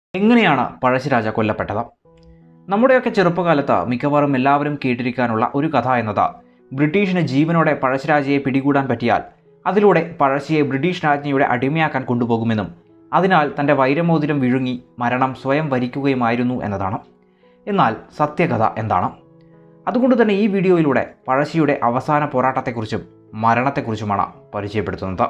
എങ്ങനെയാണ് പഴശ്ശിരാജ കൊല്ലപ്പെട്ടത് നമ്മുടെയൊക്കെ ചെറുപ്പകാലത്ത് മിക്കവാറും എല്ലാവരും കേട്ടിരിക്കാനുള്ള ഒരു കഥ എന്നത് ബ്രിട്ടീഷിന് ജീവനോടെ പഴശ്ശിരാജയെ പിടികൂടാൻ പറ്റിയാൽ അതിലൂടെ പഴശ്ശിയെ ബ്രിട്ടീഷ് രാജ്ഞിയുടെ അടിമയാക്കാൻ കൊണ്ടുപോകുമെന്നും അതിനാൽ തൻ്റെ വൈരമോതിരം വിഴുങ്ങി മരണം സ്വയം വരിക്കുകയുമായിരുന്നു എന്നതാണ് എന്നാൽ സത്യകഥ എന്താണ് അതുകൊണ്ട് തന്നെ ഈ വീഡിയോയിലൂടെ പഴശ്ശിയുടെ അവസാന പോരാട്ടത്തെക്കുറിച്ചും മരണത്തെക്കുറിച്ചുമാണ് പരിചയപ്പെടുത്തുന്നത്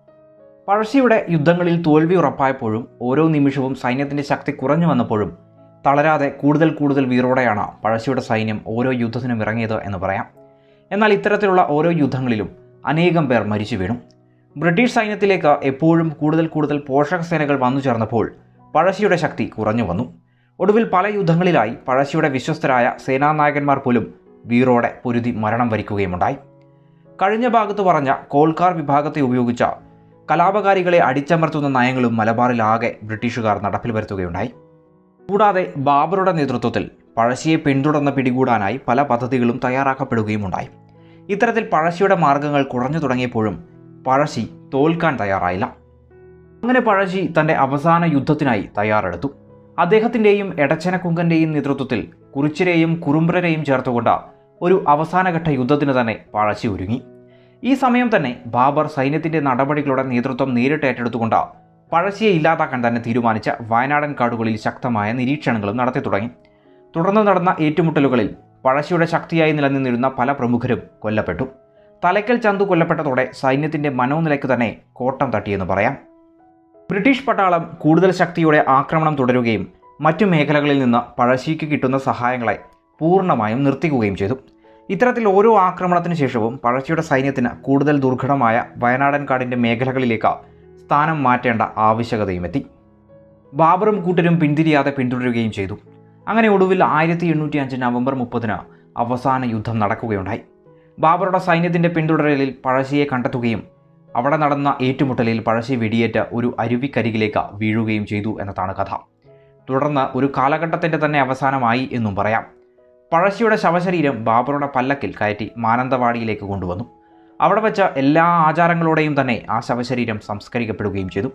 പഴശ്ശിയുടെ യുദ്ധങ്ങളിൽ തോൽവി ഉറപ്പായപ്പോഴും ഓരോ നിമിഷവും സൈന്യത്തിൻ്റെ ശക്തി കുറഞ്ഞു വന്നപ്പോഴും തളരാതെ കൂടുതൽ കൂടുതൽ വീറോടെയാണ് പഴശ്ശിയുടെ സൈന്യം ഓരോ യുദ്ധത്തിനും ഇറങ്ങിയത് എന്ന് പറയാം എന്നാൽ ഇത്തരത്തിലുള്ള ഓരോ യുദ്ധങ്ങളിലും അനേകം പേർ മരിച്ചു വീണു ബ്രിട്ടീഷ് സൈന്യത്തിലേക്ക് എപ്പോഴും കൂടുതൽ കൂടുതൽ പോഷക സേനകൾ വന്നു ചേർന്നപ്പോൾ പഴശ്ശിയുടെ ശക്തി കുറഞ്ഞു വന്നു ഒടുവിൽ പല യുദ്ധങ്ങളിലായി പഴശ്ശിയുടെ വിശ്വസ്തരായ സേനാനായകന്മാർ പോലും വീറോടെ പൊരുതി മരണം വരിക്കുകയുമുണ്ടായി കഴിഞ്ഞ ഭാഗത്ത് പറഞ്ഞ കോൾക്കാർ വിഭാഗത്തെ ഉപയോഗിച്ച കലാപകാരികളെ അടിച്ചമർത്തുന്ന നയങ്ങളും മലബാറിലാകെ ബ്രിട്ടീഷുകാർ നടപ്പിൽ വരുത്തുകയുണ്ടായി കൂടാതെ ബാബറുടെ നേതൃത്വത്തിൽ പഴശ്ശിയെ പിന്തുടർന്ന് പിടികൂടാനായി പല പദ്ധതികളും തയ്യാറാക്കപ്പെടുകയുമുണ്ടായി ഇത്തരത്തിൽ പഴശ്ശിയുടെ മാർഗങ്ങൾ കുറഞ്ഞു തുടങ്ങിയപ്പോഴും പഴശ്ശി തോൽക്കാൻ തയ്യാറായില്ല അങ്ങനെ പഴശ്ശി തൻ്റെ അവസാന യുദ്ധത്തിനായി തയ്യാറെടുത്തു അദ്ദേഹത്തിൻ്റെയും എടച്ചനക്കുങ്കൻ്റെയും നേതൃത്വത്തിൽ കുറിച്ചിരെയും കുറുമ്പ്രരെയും ചേർത്തുകൊണ്ട് ഒരു അവസാനഘട്ട യുദ്ധത്തിന് തന്നെ പഴശ്ശി ഒരുങ്ങി ഈ സമയം തന്നെ ബാബർ സൈന്യത്തിൻ്റെ നടപടികളുടെ നേതൃത്വം നേരിട്ട് ഏറ്റെടുത്തുകൊണ്ട് പഴശ്ശിയെ ഇല്ലാതാക്കാൻ തന്നെ തീരുമാനിച്ച വയനാടൻ കാടുകളിൽ ശക്തമായ നിരീക്ഷണങ്ങളും നടത്തി തുടങ്ങി തുടർന്ന് നടന്ന ഏറ്റുമുട്ടലുകളിൽ പഴശ്ശിയുടെ ശക്തിയായി നിലനിന്നിരുന്ന പല പ്രമുഖരും കൊല്ലപ്പെട്ടു തലയ്ക്കൽ ചന്തു കൊല്ലപ്പെട്ടതോടെ സൈന്യത്തിൻ്റെ മനോനിലയ്ക്ക് തന്നെ കോട്ടം തട്ടിയെന്ന് പറയാം ബ്രിട്ടീഷ് പട്ടാളം കൂടുതൽ ശക്തിയോടെ ആക്രമണം തുടരുകയും മറ്റു മേഖലകളിൽ നിന്ന് പഴശ്ശിക്ക് കിട്ടുന്ന സഹായങ്ങളെ പൂർണ്ണമായും നിർത്തിക്കുകയും ചെയ്തു ഇത്തരത്തിൽ ഓരോ ആക്രമണത്തിന് ശേഷവും പഴശ്ശിയുടെ സൈന്യത്തിന് കൂടുതൽ ദുർഘടമായ വയനാടൻ കാടിൻ്റെ മേഖലകളിലേക്ക് സ്ഥാനം മാറ്റേണ്ട ആവശ്യകതയും എത്തി ബാബറും കൂട്ടരും പിന്തിരിയാതെ പിന്തുടരുകയും ചെയ്തു അങ്ങനെ ഒടുവിൽ ആയിരത്തി എണ്ണൂറ്റി അഞ്ച് നവംബർ മുപ്പതിന് അവസാന യുദ്ധം നടക്കുകയുണ്ടായി ബാബറുടെ സൈന്യത്തിൻ്റെ പിന്തുടരലിൽ പഴശ്ശിയെ കണ്ടെത്തുകയും അവിടെ നടന്ന ഏറ്റുമുട്ടലിൽ പഴശ്ശി വെടിയേറ്റ് ഒരു അരുവിക്കരികിലേക്ക് വീഴുകയും ചെയ്തു എന്നതാണ് കഥ തുടർന്ന് ഒരു കാലഘട്ടത്തിൻ്റെ തന്നെ അവസാനമായി എന്നും പറയാം പഴശ്ശിയുടെ ശവശരീരം ബാബറുടെ പല്ലക്കിൽ കയറ്റി മാനന്തവാടിയിലേക്ക് കൊണ്ടുവന്നു അവിടെ വെച്ച എല്ലാ ആചാരങ്ങളോടെയും തന്നെ ആ ശവശരീരം സംസ്കരിക്കപ്പെടുകയും ചെയ്തു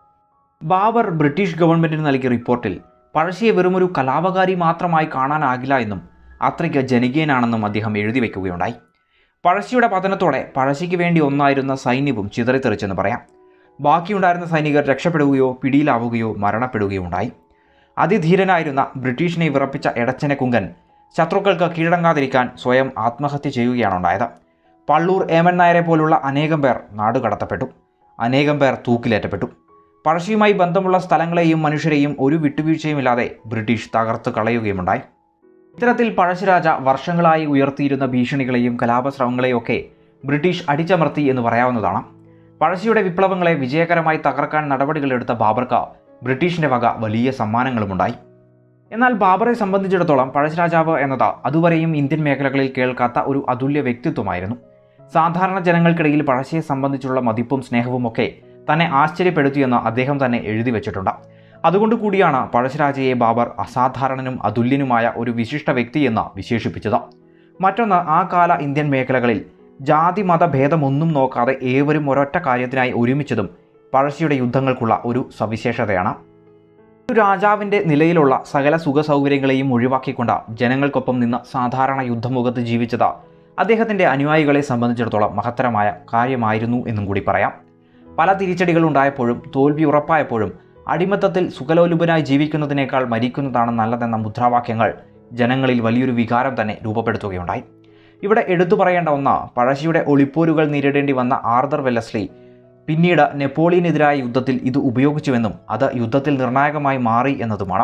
ബാബർ ബ്രിട്ടീഷ് ഗവൺമെൻറ്റിന് നൽകിയ റിപ്പോർട്ടിൽ പഴശ്ശിയെ വെറുമൊരു കലാപകാരി മാത്രമായി കാണാനാകില്ല എന്നും അത്രയ്ക്ക് ജനകീയനാണെന്നും അദ്ദേഹം എഴുതി വയ്ക്കുകയുണ്ടായി പഴശ്ശിയുടെ പതനത്തോടെ പഴശ്ശിക്ക് വേണ്ടി ഒന്നായിരുന്ന സൈന്യവും ചിതറിത്തെറിച്ചെന്ന് പറയാം ബാക്കിയുണ്ടായിരുന്ന സൈനികർ രക്ഷപ്പെടുകയോ പിടിയിലാവുകയോ മരണപ്പെടുകയോ ഉണ്ടായി അതിധീരനായിരുന്ന ബ്രിട്ടീഷിനെ വിറപ്പിച്ച എടച്ചനെ കുങ്കൻ ശത്രുക്കൾക്ക് കീഴടങ്ങാതിരിക്കാൻ സ്വയം ആത്മഹത്യ ചെയ്യുകയാണ് ഉണ്ടായത് പള്ളൂർ ഏമൻ നായരെ പോലുള്ള അനേകം പേർ നാടുകടത്തപ്പെട്ടു അനേകം പേർ തൂക്കിലേറ്റപ്പെട്ടു പഴശ്ശിയുമായി ബന്ധമുള്ള സ്ഥലങ്ങളെയും മനുഷ്യരെയും ഒരു വിട്ടുവീഴ്ചയുമില്ലാതെ ബ്രിട്ടീഷ് തകർത്ത് കളയുകയുമുണ്ടായി ഇത്തരത്തിൽ പഴശ്ശിരാജ വർഷങ്ങളായി ഉയർത്തിയിരുന്ന ഭീഷണികളെയും കലാപശ്രമങ്ങളെയും ഒക്കെ ബ്രിട്ടീഷ് അടിച്ചമർത്തി എന്ന് പറയാവുന്നതാണ് പഴശ്ശിയുടെ വിപ്ലവങ്ങളെ വിജയകരമായി തകർക്കാൻ നടപടികളെടുത്ത ബാബർക്ക് ബ്രിട്ടീഷിൻ്റെ വക വലിയ സമ്മാനങ്ങളുമുണ്ടായി എന്നാൽ ബാബറെ സംബന്ധിച്ചിടത്തോളം പഴശ്ശിരാജാവ് എന്നത് അതുവരെയും ഇന്ത്യൻ മേഖലകളിൽ കേൾക്കാത്ത ഒരു അതുല്യ വ്യക്തിത്വമായിരുന്നു സാധാരണ ജനങ്ങൾക്കിടയിൽ പഴശ്ശിയെ സംബന്ധിച്ചുള്ള മതിപ്പും സ്നേഹവും ഒക്കെ തന്നെ ആശ്ചര്യപ്പെടുത്തിയെന്ന് അദ്ദേഹം തന്നെ എഴുതി വെച്ചിട്ടുണ്ട് അതുകൊണ്ട് കൂടിയാണ് പഴശ്ശിരാജയെ ബാബർ അസാധാരണനും അതുല്യനുമായ ഒരു വിശിഷ്ട വ്യക്തിയെന്ന് വിശേഷിപ്പിച്ചത് മറ്റൊന്ന് ആ കാല ഇന്ത്യൻ മേഖലകളിൽ ജാതി മത ഭേദമൊന്നും നോക്കാതെ ഏവരും ഒരൊറ്റ കാര്യത്തിനായി ഒരുമിച്ചതും പഴശ്ശിയുടെ യുദ്ധങ്ങൾക്കുള്ള ഒരു സവിശേഷതയാണ് ഒരു രാജാവിൻ്റെ നിലയിലുള്ള സകല സുഖ സൗകര്യങ്ങളെയും ഒഴിവാക്കിക്കൊണ്ട് ജനങ്ങൾക്കൊപ്പം നിന്ന് സാധാരണ യുദ്ധമുഖത്ത് ജീവിച്ചത് അദ്ദേഹത്തിൻ്റെ അനുയായികളെ സംബന്ധിച്ചിടത്തോളം മഹത്തരമായ കാര്യമായിരുന്നു എന്നും കൂടി പറയാം പല തിരിച്ചടികൾ ഉണ്ടായപ്പോഴും തോൽവി ഉറപ്പായപ്പോഴും അടിമത്തത്തിൽ സുഖലോലുപനായി ജീവിക്കുന്നതിനേക്കാൾ മരിക്കുന്നതാണ് നല്ലതെന്ന മുദ്രാവാക്യങ്ങൾ ജനങ്ങളിൽ വലിയൊരു വികാരം തന്നെ രൂപപ്പെടുത്തുകയുണ്ടായി ഇവിടെ എടുത്തു പറയേണ്ട ഒന്ന് പഴശ്ശിയുടെ ഒളിപ്പോരുകൾ നേരിടേണ്ടി വന്ന ആർദർ വെല്ലസ്ലി പിന്നീട് നെപ്പോളിയനെതിരായ യുദ്ധത്തിൽ ഇത് ഉപയോഗിച്ചുവെന്നും അത് യുദ്ധത്തിൽ നിർണായകമായി മാറി എന്നതുമാണ്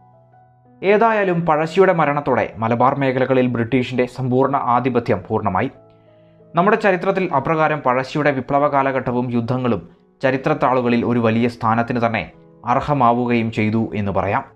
ഏതായാലും പഴശ്ശിയുടെ മരണത്തോടെ മലബാർ മേഖലകളിൽ ബ്രിട്ടീഷിൻ്റെ സമ്പൂർണ്ണ ആധിപത്യം പൂർണ്ണമായി നമ്മുടെ ചരിത്രത്തിൽ അപ്രകാരം പഴശ്ശിയുടെ വിപ്ലവ കാലഘട്ടവും യുദ്ധങ്ങളും ചരിത്രത്താളുകളിൽ ഒരു വലിയ സ്ഥാനത്തിന് തന്നെ അർഹമാവുകയും ചെയ്തു എന്ന് പറയാം